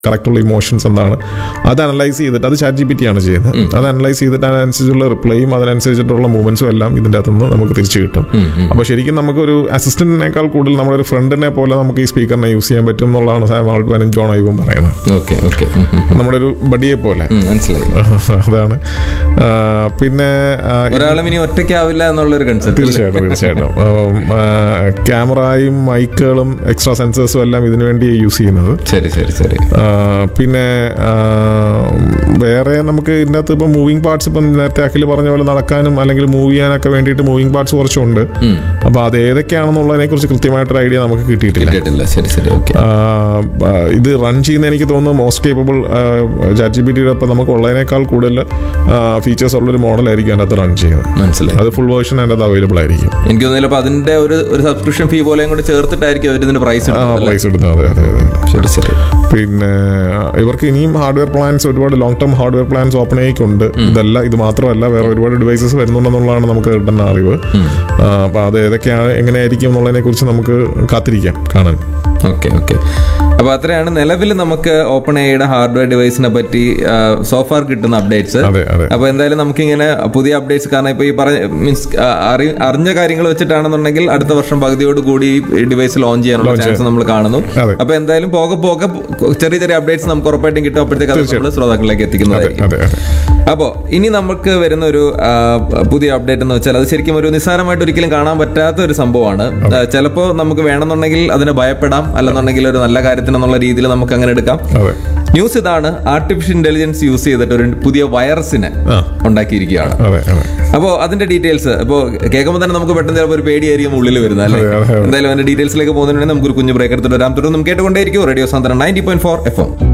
കറക്റ്റുള്ള emotions എന്താണ് അത് analyse ചെയ്തിട്ട് അത് ചാറ്റ് ജി പി ടി ആണ് ചെയ്യുന്നത് അത് അനലൈസ് ചെയ്തിട്ട് അതിനനുസരിച്ചുള്ള റിപ്ലൈയും അതിനനുസരിച്ചിട്ടുള്ള മൂവ്മെന്റ്സും എല്ലാം ഇതിൻ്റെ അകത്തുനിന്ന് നമുക്ക് തിരിച്ചു കിട്ടും അപ്പോൾ ശരിക്കും നമുക്കൊരു അസിസ്റ്റന്റിനേക്കാൾ കൂടുതൽ നമ്മളൊരു ഫ്രണ്ടിനെ പോലെ നമുക്ക് ഈ സ്പീക്കറിനെ യൂസ് ചെയ്യാൻ പറ്റും എന്നുള്ളതാണ് സാം ആൾക്കാരും ജോൺ ഐവും പറയുന്നത് ഓക്കെ ഓക്കെ നമ്മുടെ ഒരു ബഡിയെ പോലെ മനസ്സിലായി അതാണ് ആ, പിന്നെ ആ, ഒരാളും ഇനി ഒറ്റയ്ക്കാവില്ല എന്നുള്ളൊരു കൺസെപ്റ്റ് തീർച്ചയായിട്ടും തീർച്ചയായിട്ടും ഉം, ആ, ക്യാമറയും മൈക്കുകളും എക്സ്ട്രാ സെൻസേഴ്സും എല്ലാം ഇതിനു വേണ്ടി യൂസ് ചെയ്യുന്നത് ശരി ശരി ശരി ആ, പിന്നെ ആ, വേറെ നമുക്ക് ഇതിൻ്റെ അകത്ത് ഇപ്പം മൂവിങ് പാർട്സ് ഇപ്പം നേരത്തെ അഖിൽ പറഞ്ഞ പോലെ നടക്കാനും അല്ലെങ്കിൽ മൂവ് ചെയ്യാനൊക്കെ വേണ്ടിയിട്ട് മൂവിങ് പാർട്സ് കുറച്ചുണ്ട് അപ്പോൾ അത് ഏതൊക്കെയാണെന്നുള്ളതിനെ കുറിച്ച് കൃത്യമായിട്ടൊരു ഐഡിയ നമുക്ക് കിട്ടിയിട്ടില്ല കേട്ടില്ല ശരി ശരി ഓക്കെ ആ, ആ, ഇത് റൺ ചെയ്യുന്ന എനിക്ക് തോന്നുന്നു most capable chat G P ടിയുടെ ഒപ്പം നമുക്ക് ഉള്ളതിനേക്കാൾ കൂടുതൽ ഫീച്ചേഴ്സ് ഉള്ളൊരു മോഡലായിരിക്കും അതിനകത്ത് റൺ ചെയ്യുന്നത് മനസ്സിലായി അത് ഫുൾ വേർഷൻ അതിൻ്റെ അത് അവൈലബിൾ ആയിരിക്കും എനിക്ക് തോന്നുന്നില്ല അപ്പൊ അതിന്റെ ഒരു ഒരു സബ്സ്ക്രിപ്ഷൻ ഫീ പോലെയും കൂടെ ചേർത്തിട്ടായിരിക്കും അവർ ഇതിന്റെ പ്രൈസ് ആ പ്രൈസ് ഇടുന്നത് അതെ അതെ അതെ ശരി ശരി പിന്നെ ഇവർക്ക് ഇനിയും ഹാർഡ്വെയർ പ്ലാൻസ് ഒരുപാട് long term hardware plans open ആയിക്കൊണ്ട് ഇതല്ല ഇത് മാത്രമല്ല വേറെ ഒരുപാട് ഡിവൈസസ് വരുന്നുണ്ടെന്നുള്ളതാണ് നമുക്ക് കിട്ടുന്ന അറിവ് അപ്പോൾ അത് ഏതൊക്കെയാണ് എങ്ങനെയായിരിക്കും എന്നുള്ളതിനെ കുറിച്ച് നമുക്ക് കാത്തിരിക്കാം കാണാൻ ഓക്കെ ഓക്കെ അപ്പൊ അത്രയാണ് നിലവിൽ നമുക്ക് ഓപ്പൺ എയുടെ ഹാർഡ്വെയർ ഡിവൈസിനെ പറ്റി സോഫാർ കിട്ടുന്ന അപ്ഡേറ്റ്സ് അതെ അതെ അപ്പൊ എന്തായാലും നമുക്കിങ്ങനെ പുതിയ അപ്ഡേറ്റ്സ് കാരണം ഇപ്പൊ ഈ പറഞ്ഞ മീൻസ് അറിഞ്ഞ കാര്യങ്ങൾ വെച്ചിട്ടാണെന്നുണ്ടെങ്കിൽ അടുത്ത വർഷം പകുതിയോട് കൂടി ഈ ഡിവൈസ് ലോഞ്ച് ചെയ്യാനുള്ള ചാൻസ് നമ്മൾ കാണുന്നു അതെ. അപ്പൊ എന്തായാലും പോകെ പോകെ ചെറിയ ചെറിയ അപ്ഡേറ്റ്സ് നമുക്ക് ഉറപ്പായിട്ടും കിട്ടും അപ്പോഴത്തേക്ക് അത് നമ്മൾ ശ്രോതാക്കളിലേക്ക് എത്തിക്കുന്നതായിരിക്കും അതെ അതെ അപ്പോൾ ഇനി നമുക്ക് വരുന്ന ഒരു ആ, പുതിയ അപ്ഡേറ്റ് എന്ന് വെച്ചാൽ അത് ശരിക്കും ഒരു നിസ്സാരമായിട്ട് ഒരിക്കലും കാണാൻ പറ്റാത്ത ഒരു സംഭവമാണ് ചിലപ്പോൾ നമുക്ക് വേണമെന്നുണ്ടെങ്കിൽ അതിനെ ഭയപ്പെടാം അല്ലെന്നുണ്ടെങ്കിൽ ഒരു നല്ല കാര്യത്തിനെന്നുള്ള രീതിയിൽ നമുക്ക് അങ്ങനെ എടുക്കാം അതെ ന്യൂസ് ഇതാണ് ആർട്ടിഫിഷ്യൽ ഇന്റലിജൻസ് യൂസ് ചെയ്തിട്ട് ഒരു പുതിയ വൈറസിനെ ആ. ഉണ്ടാക്കിയിരിക്കുകയാണ് അതെ അതെ അപ്പോൾ അതിന്റെ ഡീറ്റെയിൽസ് ഇപ്പോൾ കേൾക്കുമ്പോൾ തന്നെ നമുക്ക് പെട്ടെന്ന് ചിലപ്പോൾ ഒരു പേടിയായിരിക്കും ഉള്ളിൽ വരുന്നത് അല്ലേ അതെ, അതെ, അതെ. എന്തായാലും അതിന്റെ ഡീറ്റെയിൽസിലേക്ക് പോകുന്നതിന് നമുക്ക് ഒരു കുഞ്ഞു ബ്രേക്ക് എടുത്തിട്ട് വരാം തുടർന്ന് നമുക്ക് കേട്ടുകൊണ്ടേയിരിക്കും radio Santhwanam ninety point four F M